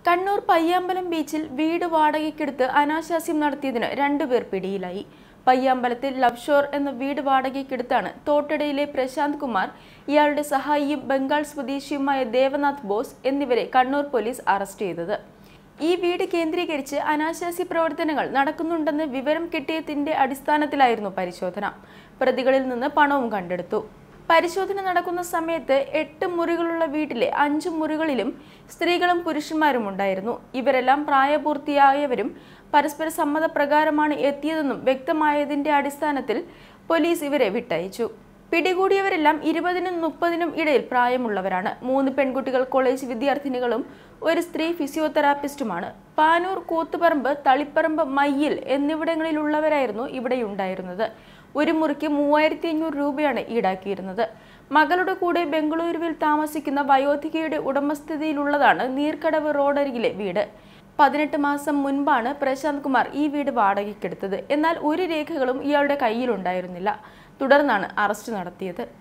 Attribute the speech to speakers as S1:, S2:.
S1: കണ്ണൂർ പയ്യാമ്പലം ബീച്ചിൽ വീട് വാടകയ്ക്കെടുത്ത് അനാശാസ്യം നടത്തിയതിന് രണ്ടുപേർ പിടിയിലായി പയ്യാമ്പലത്തിൽ ലവ് ഷോർ എന്ന വീട് വാടകയ്ക്കെടുത്താണ് തോട്ടടയിലെ പ്രശാന്ത് കുമാർ ഇയാളുടെ സഹായിയും ബംഗാൾ സ്വദേശിയുമായ ദേവനാഥ് ബോസ് എന്നിവരെ കണ്ണൂർ പോലീസ് അറസ്റ്റ് ചെയ്തത് ഈ വീട് കേന്ദ്രീകരിച്ച് അനാശാസ്യ പ്രവർത്തനങ്ങൾ നടക്കുന്നുണ്ടെന്ന് വിവരം കിട്ടിയതിന്റെ അടിസ്ഥാനത്തിലായിരുന്നു പരിശോധന പ്രതികളിൽ നിന്ന് പണവും കണ്ടെടുത്തു പരിശോധന നടക്കുന്ന സമയത്ത് എട്ട് മുറികളുള്ള വീട്ടിലെ അഞ്ചു മുറികളിലും സ്ത്രീകളും പുരുഷന്മാരും ഉണ്ടായിരുന്നു ഇവരെല്ലാം പ്രായപൂർത്തിയായവരും പരസ്പര സമ്മതപ്രകാരമാണ് എത്തിയതെന്നും വ്യക്തമായതിന്റെ അടിസ്ഥാനത്തിൽ പോലീസ് ഇവരെ വിട്ടയച്ചു പിടികൂടിയവരെല്ലാം ഇരുപതിനും മുപ്പതിനും ഇടയിൽ പ്രായമുള്ളവരാണ് മൂന്ന് പെൺകുട്ടികൾ കോളേജ് വിദ്യാർത്ഥിനികളും ഒരു സ്ത്രീ ഫിസിയോതെറാപ്പിസ്റ്റുമാണ് പാനൂർ കൂത്തുപറമ്പ് തളിപ്പറമ്പ് മയ്യിൽ എന്നിവിടങ്ങളിലുള്ളവരായിരുന്നു ഇവിടെയുണ്ടായിരുന്നത് ഒരു മുറിക്ക് മൂവായിരത്തി അഞ്ഞൂറ് രൂപയാണ് ഈടാക്കിയിരുന്നത് മകളുടെ കൂടെ ബംഗളൂരുവിൽ താമസിക്കുന്ന വയോധികയുടെ ഉടമസ്ഥതയിലുള്ളതാണ് നീർക്കടവ് റോഡരികിലെ വീട് പതിനെട്ട് മാസം മുൻപാണ് പ്രശാന്ത് കുമാർ ഈ വീട് വാടകയ്ക്കെടുത്തത് എന്നാൽ ഒരു രേഖകളും ഇയാളുടെ കയ്യിലുണ്ടായിരുന്നില്ല തുടർന്നാണ് അറസ്റ്റ് നടത്തിയത്